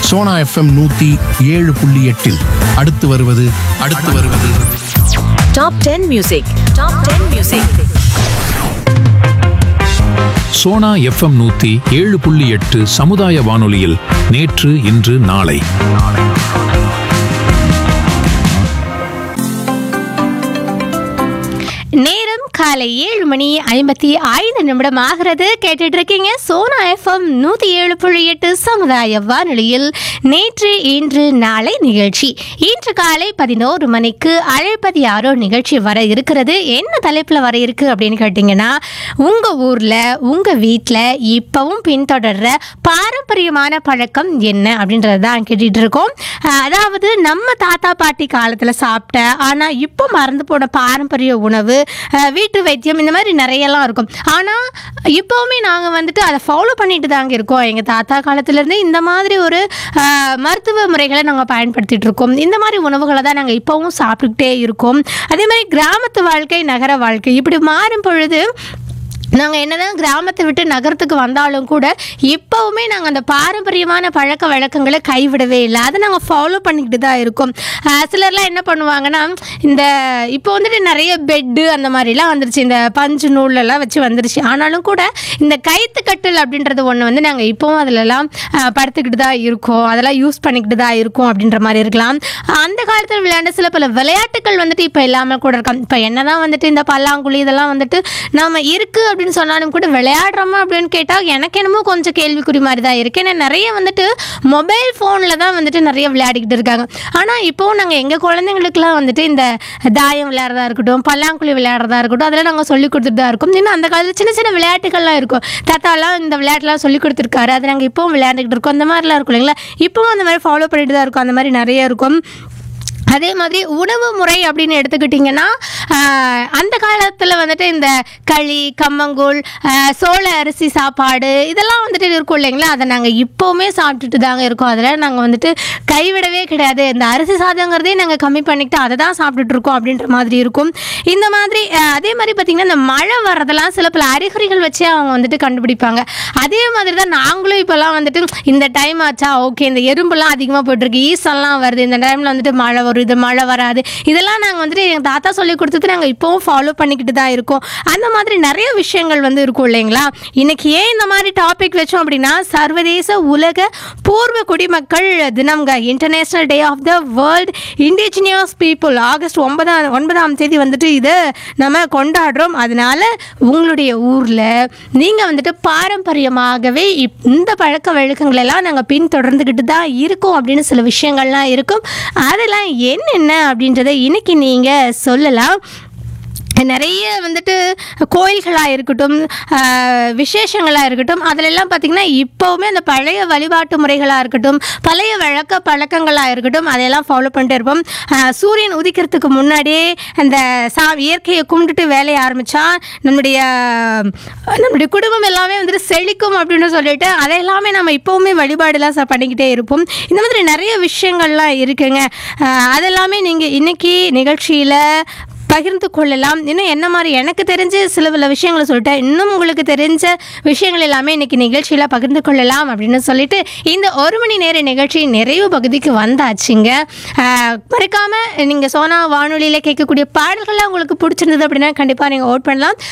Sona FM நூத்தி ஏழு புள்ளி எட்டில் அடுத்து வருவது அடுத்து வருவது Top 10 Music. Top 10 Music. Sona FM நூத்தி ஏழு புள்ளி எட்டு சமுதாய வானொலியில் நேற்று இன்று நாளை நேரம் காலை ஏழு மணி ஐம்பத்தி ஐந்து நிமிடம் ஆகிறது கேட்டுட்டு இருக்கீங்க சோனா எஃப்எம் நூத்தி ஏழு புள்ளி எட்டு சமுதாய வானொலியில் நேற்று இன்று நாளை நிகழ்ச்சி இன்று காலை பதினோரு மணிக்கு அழைப்பது யாரோ நிகழ்ச்சி வர இருக்கிறது என்ன தலைப்பில் வர இருக்கு அப்படின்னு கேட்டிங்கன்னா உங்க ஊர்ல உங்க வீட்டில் இப்பவும் பின்தொடர்ற பாரம்பரியமான பழக்கம் என்ன அப்படின்றது தான் கேட்டுட்டு இருக்கோம் அஹ் அதாவது நம்ம தாத்தா பாட்டி காலத்தில் சாப்பிட்ட ஆனால் இப்போ மறந்து போன பாரம்பரிய உணவு அஹ் வீட்டு வைத்தியம் இந்த மாதிரி நிறையலாம் இருக்கும் ஆனால் இப்போவுமே நாங்கள் வந்துட்டு அதை ஃபாலோ பண்ணிட்டு தாங்க இருக்கோம் எங்கள் தாத்தா காலத்துலேருந்து இந்த மாதிரி ஒரு அஹ், மருத்துவ முறைகளை நாங்கள் பயன்படுத்திட்டு இருக்கோம் இந்த மாதிரி உணவுகளை தான் நாங்கள் இப்போவும் சாப்பிட்டுக்கிட்டே இருக்கோம் அதே மாதிரி கிராமத்து வாழ்க்கை நகர வாழ்க்கை இப்படி மாறும் பொழுது நாங்கள் என்னதான் கிராமத்தை விட்டு நகரத்துக்கு வந்தாலும் கூட இப்போவுமே நாங்கள் அந்த பாரம்பரியமான பழக்க வழக்கங்களை கைவிடவே இல்லை அதை நாங்கள் ஃபாலோ பண்ணிக்கிட்டு தான் இருக்கோம் ஆஹ் சிலர்லாம் என்ன பண்ணுவாங்கன்னா இந்த இப்போ வந்துட்டு நிறைய பெட்டு அந்த மாதிரிலாம் வந்துருச்சு இந்த பஞ்சு நூலெல்லாம் வச்சு வந்துருச்சு ஆனாலும் கூட இந்த கைத்து கட்டில் அப்படின்றது ஒன்று வந்து நாங்கள் இப்போவும் அதிலெல்லாம் ஆஹ் படுத்துக்கிட்டு தான் இருக்கோம் அதெல்லாம் யூஸ் பண்ணிக்கிட்டு தான் இருக்கோம் அப்படின்ற மாதிரி இருக்கலாம் அந்த காலத்தில் விளையாண்ட சில பல விளையாட்டுகள் வந்துட்டு இப்போ இல்லாமல் கூட இருக்கலாம் இப்போ என்னதான் வந்துட்டு இந்த பல்லாங்குழி இதெல்லாம் வந்துட்டு நாம இருக்கு அப்படின்னு சொன்னாலும் கூட விளையாடுறோமா அப்படின்னு கேட்டால் எனக்கு என்னமோ கொஞ்சம் கேள்விக்குறி மாதிரி தான் இருக்கு ஏன்னா நிறைய வந்துட்டு மொபைல் ஃபோனில் தான் வந்துட்டு நிறைய விளையாடிக்கிட்டு இருக்காங்க ஆனால் இப்போவும் நாங்கள் எங்கள் குழந்தைங்களுக்குலாம் வந்துட்டு இந்த தாயம் விளையாடுறதா இருக்கட்டும் பல்லாங்குழி விளையாடுறதா இருக்கட்டும் அதெல்லாம் நாங்கள் சொல்லி கொடுத்துட்டு தான் இருக்கோம் இன்னும் அந்த காலத்தில் சின்ன சின்ன விளையாட்டுகள்லாம் இருக்கும் தாத்தாலாம் இந்த விளையாட்டுலாம் சொல்லி கொடுத்துருக்காரு அதை நாங்கள் இப்போவும் விளையாண்டுக்கிட்டு இருக்கோம் அந்த மாதிரிலாம் இருக்கும் இல்லைங்களா இப்போவும் அந்த மாதிரி ஃபாலோ பண்ணிட்டு தான் இருக்கோம் அந்த மாதிரி நிறைய இருக்கும் அதே மாதிரி உணவு முறை அப்படின்னு எடுத்துக்கிட்டிங்கன்னா ஆஹ், அந்த காலத்தில் வந்துட்டு இந்த களி கம்மங்கூழ் ஆஹ், சோள அரிசி சாப்பாடு இதெல்லாம் வந்துட்டு இருக்கும் இல்லைங்களா அதை நாங்கள் இப்போவுமே சாப்பிட்டுட்டு தாங்க இருக்கோம் அதில் நாங்கள் வந்துட்டு கைவிடவே கிடையாது இந்த அரிசி சாதங்கிறதே நாங்கள் கம்மி பண்ணிக்கிட்டு அதை தான் சாப்பிட்டுட்டு இருக்கோம் அப்படின்ற மாதிரி இருக்கும் இந்த மாதிரி ஆஹ், அதே மாதிரி பார்த்திங்கன்னா இந்த மழை வர்றதெல்லாம் சில பல அறிகுறிகள் வச்சே அவங்க வந்துட்டு கண்டுபிடிப்பாங்க அதே மாதிரி தான் நாங்களும் இப்போல்லாம் வந்துட்டு இந்த டைம் ஆச்சா ஓகே இந்த எறும்புலாம் அதிகமாக போயிட்டுருக்கு ஈசல்லாம் வருது இந்த டைமில் வந்துட்டு மழை வரும் இது மழை வராது இதெல்லாம் நாங்கள் வந்துட்டு எங்கள் தாத்தா சொல்லி கொடுத்தது நாங்கள் இப்போவும் ஃபாலோ பண்ணிக்கிட்டு தான் இருக்கோம் அந்த மாதிரி நிறைய விஷயங்கள் வந்து இருக்கும் இல்லைங்களா இன்னைக்கு ஏன் இந்த மாதிரி டாபிக் வச்சோம் அப்படின்னா சர்வதேச உலக பூர்வ குடிமக்கள் தினம்ங்க international day of the world indigenous people August ஒன்பதாம் ஒன்பதாம் தேதி வந்துட்டு இதை நம்ம கொண்டாடுறோம் அதனால உங்களுடைய ஊரில் நீங்கள் வந்துட்டு பாரம்பரியமாகவே இப்- இந்த பழக்க வழக்கங்களெல்லாம் நாங்கள் பின்தொடர்ந்துக்கிட்டு தான் இருக்கோம் அப்படின்னு சில விஷயங்கள்லாம் இருக்கும் அதெல்லாம் என்னென்ன அப்படின்றத இன்னைக்கு நீங்கள் சொல்லலாம் நிறைய வந்துட்டு கோயில்களாக இருக்கட்டும் ஆஹ், விசேஷங்களாக இருக்கட்டும் அதிலெல்லாம் பார்த்திங்கன்னா இப்போவுமே அந்த பழைய வழிபாட்டு முறைகளாக இருக்கட்டும் பழைய வழக்க பழக்கங்களாக இருக்கட்டும் அதையெல்லாம் ஃபாலோ பண்ணிட்டு இருப்போம் ஆஹ், சூரியன் உதிக்கிறதுக்கு முன்னாடியே அந்த சா இயற்கையை கும்பிட்டுட்டு வேலையை ஆரம்பித்தா நம்முடைய நம்முடைய குடும்பம் எல்லாமே வந்துட்டு செழிக்கும் அப்படின்னு சொல்லிட்டு அதை எல்லாமே நம்ம இப்போவுமே வழிபாடுலாம் ச- பண்ணிக்கிட்டே இருப்போம் இந்த மாதிரி நிறைய விஷயங்கள்லாம் இருக்குங்க ஆஹ், அதெல்லாமே நீங்கள் இன்னைக்கு நிகழ்ச்சியில் பகிர்ந்து கொள்ளலாம் இன்னும் என்ன மாதிரி எனக்கு தெரிஞ்ச சில பல விஷயங்களை சொல்லிட்டேன் இன்னும் உங்களுக்கு தெரிஞ்ச விஷயங்கள் எல்லாமே இன்னைக்கு நிகழ்ச்சியில் பகிர்ந்து கொள்ளலாம் அப்படின்னு சொல்லிட்டு இந்த ஒரு மணி நேர நிகழ்ச்சி நிறைவு பகுதிக்கு வந்தாச்சுங்க ஆஹ் மறக்காம நீங்கள் சோனா வானொலியில் கேட்கக்கூடிய பாடல்கள்லாம் உங்களுக்கு பிடிச்சிருந்தது அப்படின்னா கண்டிப்பாக நீங்கள் ஓட் பண்ணலாம்